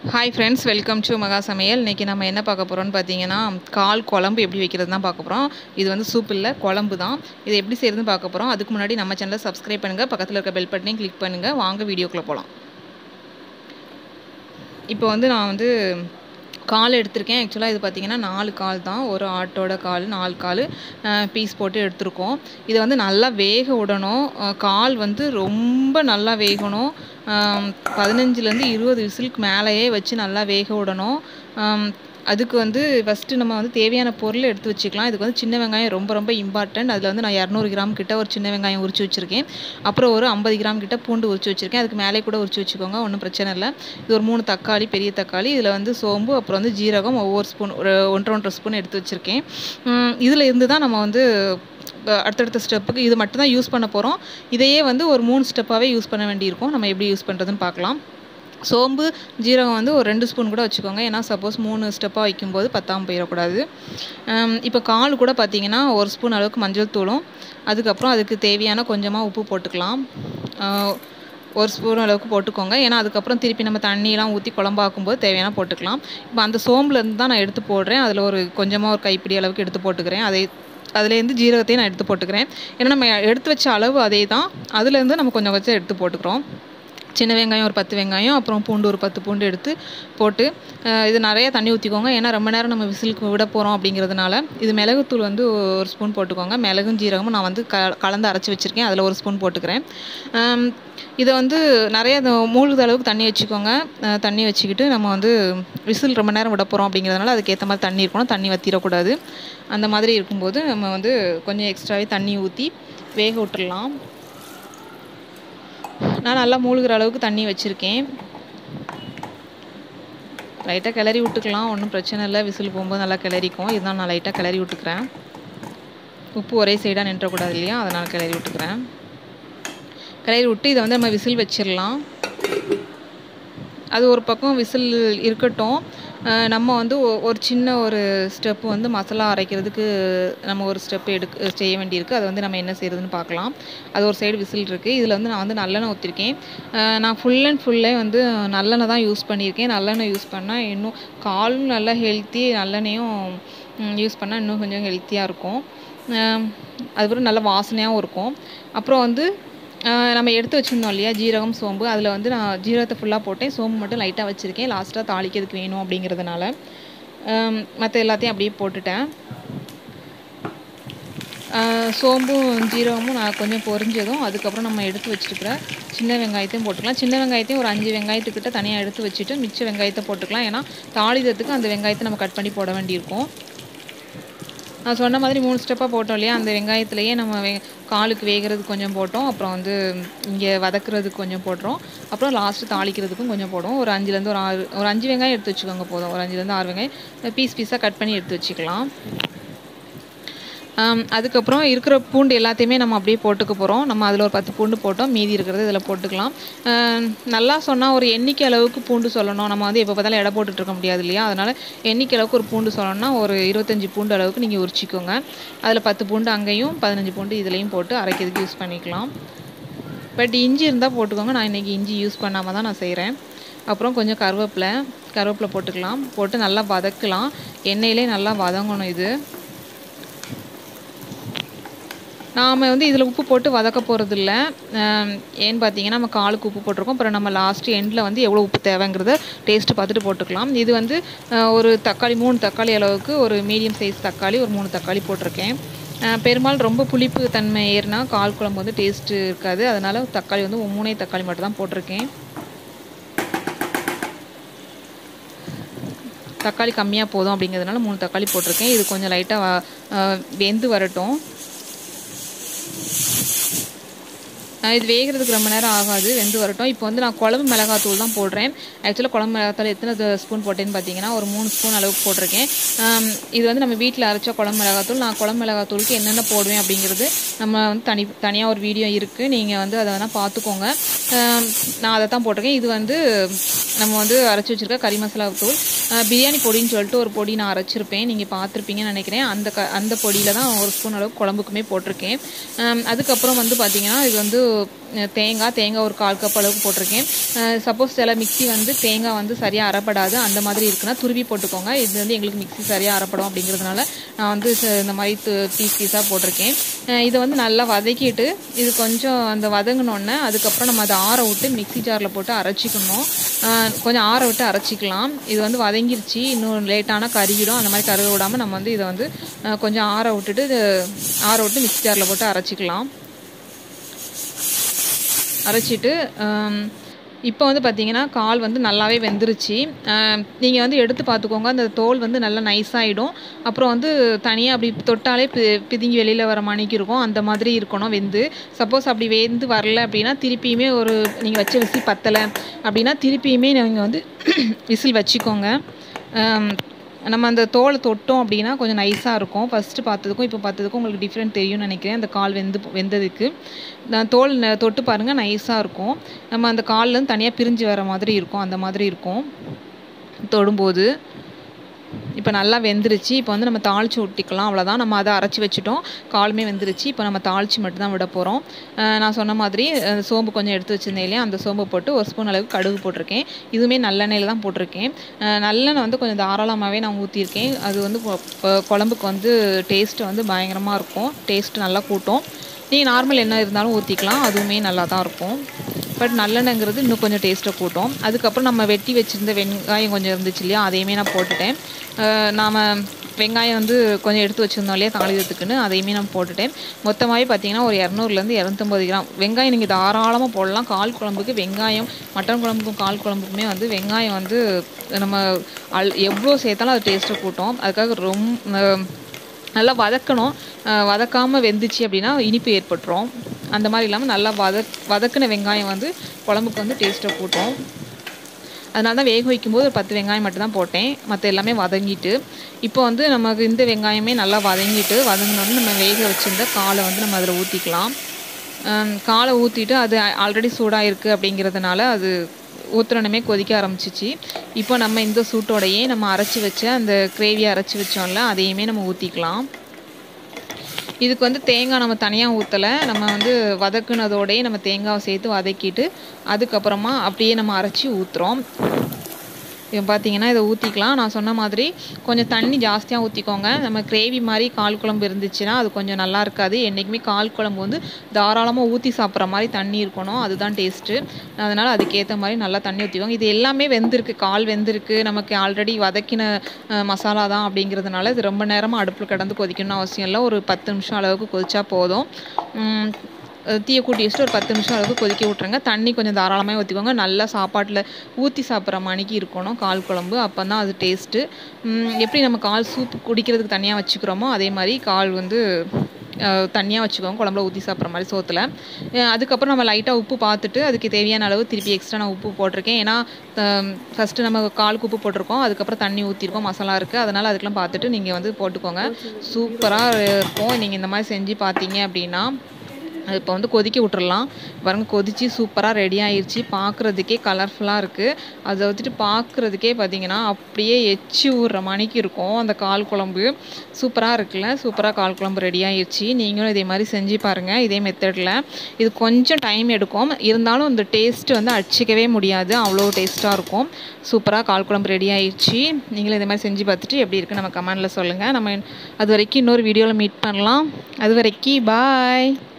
hi friends welcome to மகா சமையல் இன்றைக்கி நம்ம என்ன பார்க்க போகிறோம்னு பார்த்தீங்கன்னா கால் குழம்பு எப்படி வைக்கிறது தான் பார்க்க போகிறோம் இது வந்து சூப் இல்லை குழம்பு தான் இது எப்படி செய்யறதுன்னு பார்க்க போகிறோம் அதுக்கு முன்னாடி நம்ம சேனலை சப்ஸ்கிரைப் பண்ணுங்கள் பக்கத்தில் இருக்க பெல் பட்டனையும் கிளிக் பண்ணுங்கள் வாங்க வீடியோக்குள்ளே போகலாம் இப்போ வந்து நான் வந்து கால் எடுத்திருக்கேன் ஆக்சுவலாக இது பார்த்தீங்கன்னா நாலு கால் தான் ஒரு ஆட்டோட கால் நாலு கால் பீஸ் போட்டு எடுத்திருக்கோம் இதை வந்து நல்லா வேக விடணும் அஹ் கால் வந்து ரொம்ப நல்லா வேகணும் பதினஞ்சுலேருந்து இருபது விசிலுக்கு மேலேயே வச்சு நல்லா வேக விடணும் ஆம், அதுக்கு வந்து ஃபஸ்ட்டு நம்ம வந்து தேவையான பொருளை எடுத்து வச்சுக்கலாம் இதுக்கு வந்து சின்ன வெங்காயம் ரொம்ப ரொம்ப இம்பார்ட்டன்ட் அதில் வந்து நான் இரநூறு கிராம் கிட்ட ஒரு சின்ன வெங்காயம் உரிச்சு வச்சுருக்கேன் அப்புறம் ஒரு ஐம்பது கிராம் கிட்ட பூண்டு உரிச்சு வச்சுருக்கேன் அதுக்கு மேலே கூட உரிச்சு வச்சுக்கோங்க ஒன்றும் பிரச்சனை இல்லை இது ஒரு மூணு தக்காளி பெரிய தக்காளி இதில் வந்து சோம்பு அப்புறம் வந்து ஜீரகம் ஒவ்வொரு ஸ்பூன் ஒரு ஒன்றரை ஒன்றரை ஸ்பூன் எடுத்து வச்சுருக்கேன் இதில் இருந்து தான் நம்ம வந்து அஹ், அடுத்தடுத்த ஸ்டெப்புக்கு இது மட்டும் தான் யூஸ் பண்ண போகிறோம் இதையே வந்து ஒரு மூணு ஸ்டெப்பாகவே யூஸ் பண்ண வேண்டியிருக்கும் நம்ம எப்படி யூஸ் பண்ணுறதுன்னு பார்க்கலாம் சோம்பு ஜீரகம் வந்து ஒரு ரெண்டு ஸ்பூன் கூட வச்சுக்கோங்க ஏன்னா சப்போஸ் மூணு ஸ்டெப்பாக வைக்கும்போது பத்தாமல் போயிடக்கூடாது இப்போ கால் கூட பார்த்தீங்கன்னா ஒரு ஸ்பூன் அளவுக்கு மஞ்சள் தூளும் அதுக்கப்புறம் அதுக்கு தேவையான கொஞ்சமாக உப்பு போட்டுக்கலாம் ஆஹ் ஒரு ஸ்பூன் அளவுக்கு போட்டுக்கோங்க ஏன்னா அதுக்கப்புறம் திருப்பி நம்ம தண்ணியெலாம் ஊற்றி குழம்பாக்கும்போது தேவையான போட்டுக்கலாம் இப்போ அந்த சோம்புலேருந்து தான் நான் எடுத்து போடுறேன் அதில் ஒரு கொஞ்சமாக ஒரு கைப்பிடி அளவுக்கு எடுத்து போட்டுக்கிறேன் அதை அதுலேருந்து ஜீரகத்தையும் நான் எடுத்து போட்டுக்கிறேன் ஏன்னா நம்ம எடுத்து வச்ச அளவு அதே தான் அதுலேருந்து நம்ம கொஞ்சம் கொஞ்சம் எடுத்து போட்டுக்கிறோம் சின்ன வெங்காயம் ஒரு பத்து வெங்காயம் அப்புறம் பூண்டு ஒரு பத்து பூண்டு எடுத்து போட்டு அஹ், இது நிறைய தண்ணி ஊற்றிக்கோங்க ஏன்னா ரொம்ப நேரம் நம்ம விசிலுக்கு விட போகிறோம் அப்படிங்கிறதுனால இது மிளகுத்தூள் வந்து ஒரு ஸ்பூன் போட்டுக்கோங்க மிளகும் ஜீரகமும் நான் வந்து க கலந்து அரைச்சி வச்சுருக்கேன் அதில் ஒரு ஸ்பூன் போட்டுக்கிறேன் ஆம், இதை வந்து நிறைய இந்த மூழ்குத அளவுக்கு தண்ணி வச்சுக்கோங்க அஹ், தண்ணி வச்சுக்கிட்டு நம்ம வந்து விசில் ரொம்ப நேரம் விட போகிறோம் அப்படிங்கிறதுனால அதுக்கேற்ற மாதிரி தண்ணி இருக்கணும் தண்ணி வற்றிடக்கூடாது அந்த மாதிரி இருக்கும்போது நம்ம வந்து கொஞ்சம் எக்ஸ்ட்ராவே தண்ணி ஊற்றி வேக விட்டுறலாம் நான் நல்லா மூழ்கிற அளவுக்கு தண்ணி வச்சுருக்கேன் லைட்டாக கிளறி விட்டுக்கலாம் ஒன்றும் பிரச்சனை இல்லை விசில் போகும்போது நல்லா கிளறிக்கும் இதுதான் நான் லைட்டாக கிளறி விட்டுக்கிறேன் உப்பு ஒரே சைடாக நின்றக்கூடாது இல்லையா அதனால் கிளறி விட்டுக்கிறேன் கிளறி விட்டு இதை வந்து நம்ம விசில் வச்சிடலாம் அது ஒரு பக்கம் விசில் இருக்கட்டும் அஹ் நம்ம வந்து ஒ- ஒரு சின்ன ஒரு ஸ்டெப்பு வந்து மசாலா அரைக்கிறதுக்கு நம்ம ஒரு ஸ்டெப் எடுக்க செய்ய வேண்டியிருக்கு அதை வந்து நம்ம என்ன செய்யறதுன்னு பார்க்கலாம் அது ஒரு சைடு விசில் இருக்குது இதில் வந்து நான் வந்து நல்லெண்ணெய் ஊற்றிருக்கேன் அஹ் நான் ஃபுல் அண்ட் ஃபுல்லே வந்து நல்லெண்ணெய் தான் யூஸ் பண்ணியிருக்கேன் நல்லெண்ணெய் யூஸ் பண்ணால் இன்னும் காலும் நல்லா ஹெல்த்தி நல்லெண்ணெயும் யூஸ் பண்ணால் இன்னும் கொஞ்சம் ஹெல்த்தியாக இருக்கும் அஹ் அதுக்கப்புறம் நல்ல வாசனையாகவும் இருக்கும் அப்புறம் வந்து ஆஹ் நம்ம எடுத்து வச்சுருந்தோம் இல்லையா ஜீரகம் சோம்பு அதில் வந்து நான் ஜீரகத்தை ஃபுல்லாக போட்டேன் சோம்பு மட்டும் லைட்டாக வச்சுருக்கேன் லாஸ்ட்டாக தாளிக்கிறதுக்கு வேணும் அப்படிங்கிறதுனால மற்ற எல்லாத்தையும் அப்படியே போட்டுட்டேன் ஆஹ் சோம்பும் ஜீரகமும் நான் கொஞ்சம் பொரிஞ்சதும் அதுக்கப்புறம் நம்ம எடுத்து வச்சுருக்கிற சின்ன வெங்காயத்தையும் போட்டுக்கலாம் சின்ன வெங்காயத்தையும் ஒரு அஞ்சு வெங்காயத்துக்கிட்ட தனியாக எடுத்து வச்சுட்டு மிச்ச வெங்காயத்தை போட்டுக்கலாம் ஏன்னா தாளிதத்துக்கு அந்த வெங்காயத்தை நம்ம கட் பண்ணி போட வேண்டியிருக்கும் நான் சொன்ன மாதிரி மூணு ஸ்டெப்பாக போட்டோம் இல்லையா அந்த வெங்காயத்துலேயே நம்ம வெ காலுக்கு வேகிறதுக்கு கொஞ்சம் போட்டோம் அப்புறம் வந்து இங்கே வதக்குறதுக்கு கொஞ்சம் போடுறோம் அப்புறம் லாஸ்ட்டு தாளிக்கிறதுக்கும் கொஞ்சம் போடுவோம் ஒரு அஞ்சுலேருந்து ஒரு ஆறு ஒரு அஞ்சு வெங்காயம் எடுத்து வச்சுக்கோங்க போதும் ஒரு அஞ்சுலேருந்து ஆறு வெங்காயம் பீஸ் பீஸாக கட் பண்ணி எடுத்து வச்சுக்கலாம் ஆம், அதுக்கப்புறம் இருக்கிற பூண்டு எல்லாத்தையுமே நம்ம அப்படியே போட்டுக்க போகிறோம் நம்ம அதில் ஒரு பத்து பூண்டு போட்டோம் மீதி இருக்கிறது இதில் போட்டுக்கலாம் ஆம், நல்லா சொன்னால் ஒரு எண்ணிக்கை அளவுக்கு பூண்டு சொல்லணும் நம்ம வந்து எப்போ பார்த்தாலும் எடை போட்டுட்டு இருக்க முடியாது இல்லையா அதனால் எண்ணிக்கை அளவுக்கு ஒரு பூண்டு சொல்லணும்னா ஒரு இருபத்தஞ்சி பூண்டு அளவுக்கு நீங்கள் உரிச்சிக்கோங்க அதில் பத்து பூண்டு அங்கேயும் பதினஞ்சு பூண்டு இதுலேயும் போட்டு அரைக்கிறதுக்கு யூஸ் பண்ணிக்கலாம் பட் இஞ்சி இருந்தால் போட்டுக்கோங்க நான் இன்றைக்கி இஞ்சி யூஸ் பண்ணாமல் தான் நான் செய்கிறேன் அப்புறம் கொஞ்சம் கருவேப்பிலை கருவேப்பிலை போட்டுக்கலாம் போட்டு நல்லா வதக்கலாம் எண்ணெயிலே நல்லா வதங்கணும் இது நாம் வந்து இதில் உப்பு போட்டு வதக்க போகிறது இல்லை ஏன்னு பார்த்தீங்கன்னா நம்ம காலுக்கு உப்பு போட்டிருக்கோம் அப்புறம் நம்ம லாஸ்ட் எண்டில் வந்து எவ்வளோ உப்பு தேவைங்கிறத டேஸ்ட்டு பார்த்துட்டு போட்டுக்கலாம் இது வந்து அஹ், ஒரு தக்காளி மூணு தக்காளி அளவுக்கு ஒரு மீடியம் சைஸ் தக்காளி ஒரு மூணு தக்காளி போட்டிருக்கேன் அஹ், பெரும்பாலும் ரொம்ப புளிப்பு தன்மை ஏறினா கால் குழம்பு வந்து டேஸ்ட்டு இருக்காது அதனால் தக்காளி வந்து மூணே தக்காளி மட்டும் தான் போட்டிருக்கேன் தக்காளி கம்மியாக போதும் அப்படிங்கிறதுனால மூணு தக்காளி போட்டிருக்கேன் இது கொஞ்சம் லைட்டாக வெந்து வரட்டும் அஹ் இது வேகிறதுக்கு ரொம்ப நேரம் ஆகாது வெந்து வரட்டும் இப்போ வந்து நான் குழம்பு மிளகாத்தூள் தான் போடுறேன் ஆக்சுவலாக குழம்பு மிளகாத்தூள் எத்தனை த- ஸ்பூன் போட்டேன்னு பார்த்தீங்கன்னா ஒரு மூணு ஸ்பூன் அளவுக்கு போட்டிருக்கேன் ஆம், இது வந்து நம்ம வீட்டில் அரைச்ச குழம்பு மிளகாத்தூள் நான் குழம்பு மிளகாத்தூளுக்கு என்னென்ன போடுவேன் அப்படிங்கிறது நம்ம வந்து தனி தனியாக ஒரு வீடியோ இருக்குது நீங்கள் வந்து அதை வேணால் பார்த்துக்கோங்க ஆம், நான் அதை தான் போட்டிருக்கேன் இது வந்து நம்ம வந்து அரைச்சி வச்சிருக்க கறி மசாலா தூள் அஹ், பிரியாணி பொடின்னு சொல்லிட்டு ஒரு பொடி நான் அரைச்சிருப்பேன் நீங்கள் பார்த்துருப்பீங்கன்னு நினைக்கிறேன் அந்த க அந்த பொடியில் தான் ஒரு ஸ்பூன் அளவுக்கு குழம்புக்குமே போட்டிருக்கேன் ஆம், அதுக்கப்புறம் வந்து பார்த்தீங்கன்னா இது வந்து அஹ், தேங்காய் தேங்காய் ஒரு கால் கப் அளவுக்கு போட்டிருக்கேன் சப்போஸ் சில மிக்ஸி வந்து தேங்காய் வந்து சரியாக அரைப்படாது அந்த மாதிரி இருக்குன்னா துருவி போட்டுக்கோங்க இது வந்து எங்களுக்கு மிக்ஸி சரியாக அரைப்படும் அப்படிங்கிறதுனால நான் வந்து ச- இந்த மாதிரி பீஸ் பீஸாக போட்டிருக்கேன் அஹ், இதை வந்து நல்லா வதக்கிட்டு இது கொஞ்சம் அந்த வதங்கினோடனே அதுக்கப்புறம் நம்ம அதை ஆற விட்டு மிக்ஸி ஜாரில் போட்டு அரைச்சிக்கணும் அஹ், கொஞ்சம் ஆற விட்டு அரைச்சிக்கலாம் இது வந்து வதங்கிருச்சு இன்னும் லேட்டான கருகிடும் அந்த மாதிரி கருக விடாமல் நம்ம வந்து இதை வந்து அஹ், கொஞ்சம் ஆற விட்டுட்டு இது ஆற விட்டு மிக்ஸி ஜாரில் போட்டு அரைச்சிக்கலாம் அரைச்சிட்டு இப்போ வந்து பார்த்தீங்கன்னா கால் வந்து நல்லாவே வெந்துருச்சு நீங்கள் வந்து எடுத்து பார்த்துக்கோங்க அந்த தோல் வந்து நல்லா நைஸாகிடும் அப்புறம் வந்து தனியாக அப்படி தொட்டாலே பி பிதுங்கி வெளியில் வர மணிக்கு இருக்கும் அந்த மாதிரி இருக்கணும் வெந்து சப்போஸ் அப்படி வெந்து வரல அப்படின்னா திருப்பியுமே ஒரு நீங்கள் வச்ச விசில் பத்தலை அப்படின்னா திருப்பியுமே நீங்கள் வந்து விசில் வச்சுக்கோங்க ஆம், நம்ம அந்த தோலை தொட்டோம் அப்படின்னா கொஞ்சம் நைஸாக இருக்கும் ஃபஸ்ட்டு பார்த்ததுக்கும் இப்போ பார்த்ததுக்கும் உங்களுக்கு டிஃப்ரெண்ட் தெரியும்னு நினைக்கிறேன் அந்த கால் வெந்து வெந்ததுக்கு நான் தோல் ந- தொட்டு பாருங்கள் நைஸாக இருக்கும் நம்ம அந்த கால்லேருந்து தனியாக பிரிஞ்சு வர மாதிரி இருக்கும் அந்த மாதிரி இருக்கும் தொடும்போது இப்போ நல்லா வெந்துருச்சு இப்போ வந்து நம்ம தாளிச்சு ஊற்றிக்கலாம் அவ்வளோதான் நம்ம அதை அரைச்சி வச்சுட்டோம் காலுமே வெந்துருச்சு இப்போ நம்ம தாளிச்சு மட்டும் தான் விட போகிறோம் நான் சொன்ன மாதிரி அஹ், சோம்பு கொஞ்சம் எடுத்து வச்சிருந்தேன் இல்லையா அந்த சோம்பை போட்டு ஒரு ஸ்பூன் அளவுக்கு கடுகு போட்டிருக்கேன் இதுவுமே நல்லெண்ணெயில் தான் போட்டிருக்கேன் அஹ், நல்லெண்ணெய் வந்து கொஞ்சம் தாராளமாகவே நான் ஊற்றிருக்கேன் அது வந்து கொ- கொ- குழம்புக்கு வந்து டேஸ்ட்டு வந்து பயங்கரமாக இருக்கும் டேஸ்ட் நல்லா கூட்டும் நீங்கள் நார்மல் எண்ணெய் இருந்தாலும் ஊற்றிக்கலாம் அதுவுமே நல்லா தான் இருக்கும் பட் நல்லெண்ணெய்ங்கிறது இன்னும் கொஞ்சம் டேஸ்ட்டை கூட்டும் அதுக்கப்புறம் நம்ம வெட்டி வச்சுருந்த வெங்காயம் கொஞ்சம் இருந்துச்சு இல்லையா அதையுமே நான் போட்டுட்டேன் அஹ் நாம வெங்காயம் வந்து கொஞ்சம் எடுத்து வச்சுருந்தோம் இல்லையா தாளிக்கிறதுக்குன்னு அதையுமே நான் போட்டுட்டேன் மொத்தமாகவே பார்த்தீங்கன்னா ஒரு இரநூறுலேருந்து இரநூத்தம்பது கிராம் வெங்காயம் நீங்கள் தாராளமாக போடலாம் கால் குழம்புக்கு வெங்காயம் மட்டன் குழம்புக்கும் கால் குழம்புக்குமே வந்து வெங்காயம் வந்து நம்ம அல் எவ்வளோ சேர்த்தாலும் அது டேஸ்ட்டை கூட்டும் அதுக்காக ரொம்ப நல்லா வதக்கணும் அஹ் வதக்காம வெந்துச்சு அப்படின்னா இனிப்பு ஏற்பட்டுரும் அந்த மாதிரி இல்லாமல் நல்லா வதக் வதக்கின வெங்காயம் வந்து குழம்புக்கு வந்து டேஸ்ட்டை கூட்டும் அதனால தான் வேக வைக்கும்போது ஒரு பத்து வெங்காயம் மட்டும் தான் போட்டேன் மற்ற எல்லாமே வதங்கிட்டு இப்போ வந்து நமக்கு இந்த வெங்காயமே நல்லா வதங்கிட்டு வதங்கினோடனே நம்ம வேக வச்சிருந்த காலை வந்து நம்ம அதில் ஊற்றிக்கலாம் காலை ஊற்றிட்டு அது ஆல்ரெடி சூடாக இருக்குது அப்படிங்கிறதுனால அது ஊற்றுனமே கொதிக்க ஆரம்பிச்சிச்சு இப்போ நம்ம இந்த சூட்டோடையே நம்ம அரைச்சி வச்ச அந்த கிரேவியை அரைச்சி வச்சோம்ல அதையுமே நம்ம ஊற்றிக்கலாம் இதுக்கு வந்து தேங்காய் நம்ம தனியாக ஊற்றலை நம்ம வந்து வதக்குனதோடயே நம்ம தேங்காவை சேர்த்து வதக்கிட்டு அதுக்கப்புறமா அப்படியே நம்ம அரைச்சி ஊற்றுறோம் இப்போ பார்த்தீங்கன்னா இதை ஊற்றிக்கலாம் நான் சொன்ன மாதிரி கொஞ்சம் தண்ணி ஜாஸ்தியாக ஊற்றிக்கோங்க நம்ம கிரேவி மாதிரி கால் குழம்பு இருந்துச்சுன்னா அது கொஞ்சம் நல்லா இருக்காது என்றைக்குமே கால் குழம்பு வந்து தாராளமாக ஊற்றி சாப்பிட்ற மாதிரி தண்ணி இருக்கணும் அதுதான் டேஸ்ட்டு அதனால் அதுக்கேற்ற மாதிரி நல்லா தண்ணி ஊற்றிக்கோங்க இது எல்லாமே வெந்திருக்கு கால் வெந்திருக்கு நமக்கு ஆல்ரெடி வதக்கின அஹ், மசாலா தான் அப்படிங்கிறதுனால இது ரொம்ப நேரமாக அடுப்பில் கிடந்து கொதிக்கணும்னு அவசியம் இல்லை ஒரு பத்து நிமிஷம் அளவுக்கு கொதிச்சா போதும் உம், அஹ் தீயை கூட்டி வச்சுட்டு ஒரு பத்து நிமிஷம் அளவுக்கு கொதிக்க விட்ருங்க தண்ணி கொஞ்சம் தாராளமாக ஊற்றிக்கோங்க நல்லா சாப்பாட்டில் ஊற்றி சாப்பிட்ற மணிக்கு இருக்கணும் கால் குழம்பு அப்போ தான் அது டேஸ்ட்டு எப்படி நம்ம கால் சூப் குடிக்கிறதுக்கு தனியாக வச்சுக்கிறோமோ அதே மாதிரி கால் வந்து தனியாக வச்சுக்கோங்க குழம்புல ஊற்றி சாப்பிட்ற மாதிரி சோத்தில் அதுக்கப்புறம் நம்ம லைட்டாக உப்பு பார்த்துட்டு அதுக்கு தேவையான அளவு திருப்பி எக்ஸ்ட்ரா நான் உப்பு போட்டிருக்கேன் ஏன்னா ஃபஸ்ட்டு நம்ம காலுக்கு உப்பு போட்டிருக்கோம் அதுக்கப்புறம் தண்ணி ஊற்றிருக்கோம் மசாலா இருக்குது அதனால் அதுக்கெல்லாம் பார்த்துட்டு நீங்கள் வந்து போட்டுக்கோங்க சூப்பராக இருக்கும் நீங்கள் இந்த மாதிரி செஞ்சு பார்த்தீங்க அப்படின்னா அது இப்போ வந்து கொதிக்க விட்டுறலாம் பாருங்க கொதிச்சு சூப்பராக ரெடி ஆயிடுச்சு பார்க்குறதுக்கே கலர்ஃபுல்லாக இருக்குது அதை வச்சுட்டு பார்க்குறதுக்கே பார்த்தீங்கன்னா அப்படியே எச்சி ஊறுற மணிக்கு இருக்கும் அந்த கால் குழம்பு சூப்பராக இருக்குல்ல சூப்பராக கால் குழம்பு ரெடி ஆயிடுச்சு நீங்களும் இதே மாதிரி செஞ்சு பாருங்கள் இதே மெத்தடில் இது கொஞ்சம் டைம் எடுக்கும் இருந்தாலும் இந்த டேஸ்ட் வந்து அடிச்சிக்கவே முடியாது அவ்வளோ டேஸ்ட்டாக இருக்கும் சூப்பராக கால் குழம்பு ரெடி ஆயிடுச்சு நீங்களும் இதே மாதிரி செஞ்சு பார்த்துட்டு எப்படி இருக்குன்னு நம்ம கமெண்டில் சொல்லுங்கள் நம்ம அது வரைக்கும் இன்னொரு வீடியோவில் மீட் பண்ணலாம் அது வரைக்கும் பாய்